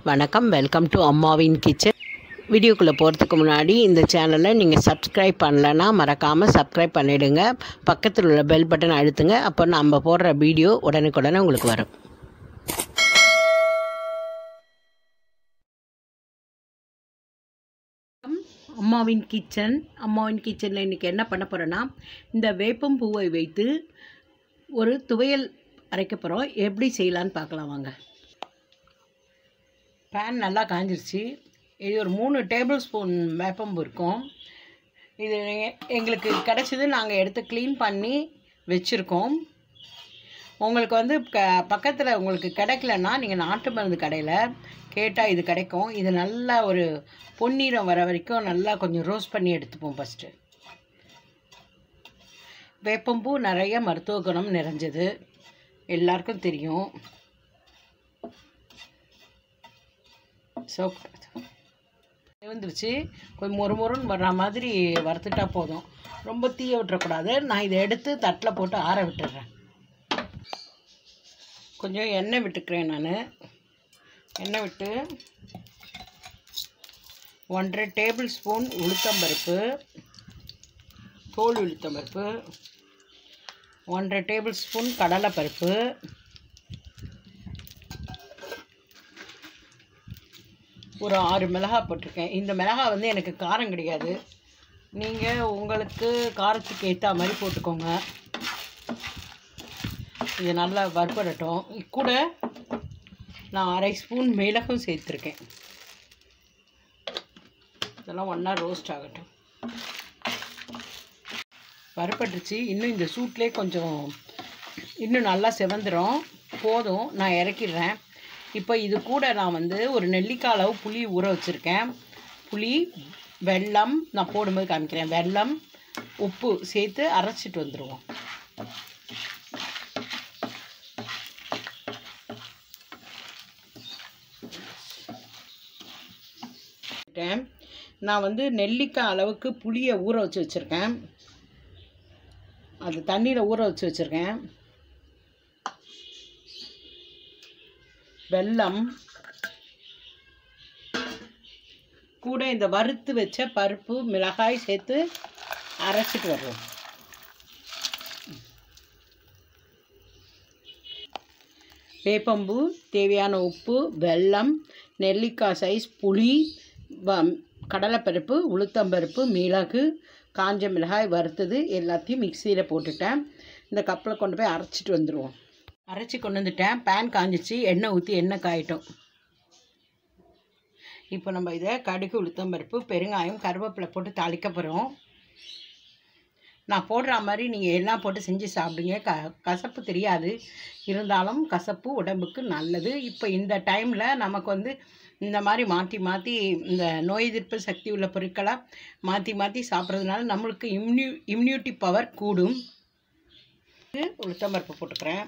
வணக்கம் welcome to அம்மாவின் kitchen வீடியோக்குள்ளே போகிறதுக்கு முன்னாடி இந்த சேனலை நீங்கள் சப்ஸ்கிரைப் பண்ணலைன்னா மறக்காமல் சப்ஸ்கிரைப் பண்ணிவிடுங்க பக்கத்தில் உள்ள பெல் பட்டன் அழுத்துங்க அப்போ நம்ம போடுற வீடியோ உடனுக்குடனே உங்களுக்கு வரும் அம்மாவின் கிச்சன் அம்மாவின் கிச்சனில் இன்றைக்கி என்ன பண்ண போகிறேன்னா இந்த வேப்பம் பூவை வைத்து ஒரு துவையல் அரைக்க போகிறோம் எப்படி செய்யலான்னு பார்க்கலாம் வாங்க பேன் நல்லா காஞ்சிருச்சு இது ஒரு மூணு டேபிள் ஸ்பூன் வேப்பம்பு இருக்கும் இது எ- எங்களுக்கு கிடச்சிது நாங்கள் எடுத்து க்ளீன் பண்ணி வச்சுருக்கோம் உங்களுக்கு வந்து க பக்கத்தில் உங்களுக்கு கிடைக்கலன்னா நீங்கள் நாட்டு மருந்து கடையில் கேட்டால் இது கிடைக்கும் இது நல்லா ஒரு பொன்னிறம் வர வரைக்கும் நல்லா கொஞ்சம் ரோஸ்ட் பண்ணி எடுத்துப்போம் ஃபஸ்ட்டு வேப்பம்பூ நிறைய மருத்துவ குணம் நிறைஞ்சது எல்லாருக்கும் தெரியும் சோப் வந்துருச்சு கொஞ்சம் மொறு மொறுன்னு வர்ற மாதிரி வறுத்துட்டா போதும் ரொம்ப தீய விட்டுறக்கூடாது நான் இதை எடுத்து தட்டில் போட்டு ஆற விட்டுறேன் கொஞ்சம் எண்ணெய் விட்டுக்கிறேன் நான் எண்ணெய் விட்டு ஒன்றரை டேபிள் ஸ்பூன் உளுத்தம்பருப்பு தோல் உளுத்தம்பருப்பு ஒன்றரை டேபிள் ஸ்பூன் கடலைப்பருப்பு ஒரு ஆறு மிளகாய் போட்டிருக்கேன் இந்த மிளகாய் வந்து எனக்கு காரம் கிடையாது நீங்கள் உங்களுக்கு காரத்துக்கு ஏற்ற மாதிரி போட்டுக்கோங்க இது நல்லா வறுபடட்டும் இது கூட நான் அரை ஸ்பூன் மிளகும் சேர்த்துருக்கேன் இதெல்லாம் ஒன்றா ரோஸ்ட் ஆகட்டும் வறுபட்டுருச்சு இன்னும் இந்த சூட்லேயே கொஞ்சம் இன்னும் நல்லா செவந்துடும் போதும் நான் இறக்கிடுறேன் இப்போ இது கூட நான் வந்து ஒரு நெல்லிக்காய் அளவு புளி ஊற வச்சுருக்கேன் புளி வெல்லம் நான் போடும்போது காமிக்கிறேன் வெல்லம் உப்பு சேர்த்து அரைச்சிட்டு வந்துடுவோம் நான் வந்து நெல்லிக்காய் அளவுக்கு புளியை ஊற வச்சு வச்சுருக்கேன் அது தண்ணியில் ஊற வச்சு வச்சுருக்கேன் வெல்லம் கூட இந்த வறுத்து வச்ச பருப்பு மிளகாய் சேர்த்து அரைச்சிட்டு வருவோம் வேப்பம்பூ தேவையான உப்பு வெல்லம் நெல்லிக்காய் சைஸ் புளி வ- கடலைப்பருப்பு உளுத்தம்பருப்பு மிளகு காஞ்ச மிளகாய் வறுத்தது எல்லாத்தையும் மிக்சியில் போட்டுட்டேன் இந்த கப்பில் கொண்டு போய் அரைச்சிட்டு வந்துடுவோம் அரைச்சி கொண்டு வந்துட்டேன் பேன் காஞ்சிச்சு எண்ணெய் ஊற்றி எண்ணெய் காயட்டும் இப்போ நம்ம இதை கடுகு உளுத்தம்பருப்பு பெருங்காயம் கருவேப்பிலை போட்டு தாளிக்க போகிறோம் நான் போடுற மாதிரி நீங்கள் எல்லாம் போட்டு செஞ்சு சாப்பிடுங்க க கசப்பு தெரியாது இருந்தாலும் கசப்பு உடம்புக்கு நல்லது இப்போ இந்த டைமில் நமக்கு வந்து இந்த மாதிரி மாற்றி மாற்றி இந்த நோய் எதிர்ப்பு சக்தி உள்ள பொருட்களை மாற்றி மாற்றி சாப்பிட்றதுனால நம்மளுக்கு இம்யூ இம்யூனிட்டி பவர் கூடும் உளுத்தம்பருப்பு போட்டுக்கிறேன்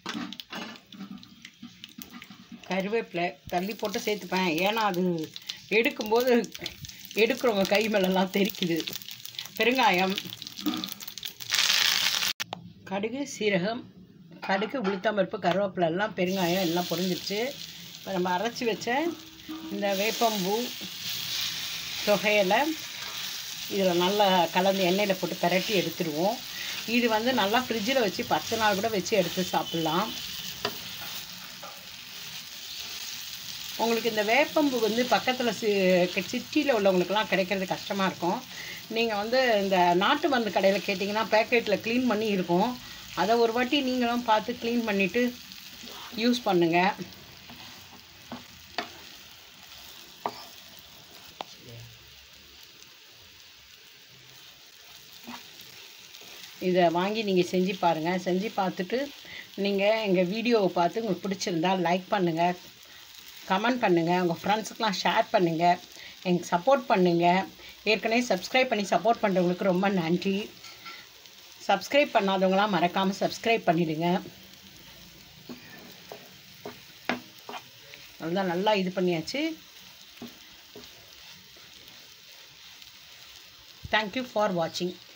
கருவேப்பிலை தள்ளி போட்டு சேர்த்துப்பேன் ஏன்னா அது எடுக்கும்போது எடுக்கிறவங்க கை மேலெல்லாம் தெரிக்குது பெருங்காயம் கடுகு சீரகம் கடுகு உளுத்தம்பருப்பு கருவேப்பிலை எல்லாம் பெருங்காயம் எல்லாம் பொரிஞ்சிருச்சு இப்போ நம்ம அரைச்சி வச்ச இந்த வேப்பம்பூ தொகையில் இதில் நல்லா கலந்து எண்ணெயில் போட்டு பிரட்டி எடுத்துடுவோம் இது வந்து நல்லா ஃப்ரிட்ஜில் வச்சு பத்து நாள் கூட வச்சு எடுத்து சாப்பிட்லாம் உங்களுக்கு இந்த வேப்பம்பு வந்து பக்கத்தில் சி சிட்டியில் உள்ளவங்களுக்குலாம் கிடைக்கிறது கஷ்டமாக இருக்கும் நீங்கள் வந்து இந்த நாட்டு மருந்து கடையில் கேட்டிங்கன்னா பேக்கெட்டில் க்ளீன் பண்ணி இருக்கும் அதை ஒரு வாட்டி நீங்களும் பார்த்து க்ளீன் பண்ணிவிட்டு யூஸ் பண்ணுங்கள் இதை வாங்கி நீங்கள் செஞ்சு பாருங்கள் செஞ்சு பார்த்துட்டு நீங்கள் எங்கள் வீடியோவை பார்த்து உங்களுக்கு பிடிச்சிருந்தா லைக் பண்ணுங்கள் கமெண்ட் பண்ணுங்கள் உங்கள் ஃப்ரெண்ட்ஸுக்கெலாம் ஷேர் பண்ணுங்கள் எனக்கு சப்போர்ட் பண்ணுங்கள் ஏற்கனவே சப்ஸ்கிரைப் பண்ணி சப்போர்ட் பண்ணுறவங்களுக்கு ரொம்ப நன்றி சப்ஸ்கிரைப் பண்ணாதவங்களாம் மறக்காமல் சப்ஸ்கிரைப் பண்ணிடுங்க அதுதான் நல்லா இது பண்ணியாச்சு தேங்க்யூ ஃபார் வாட்சிங்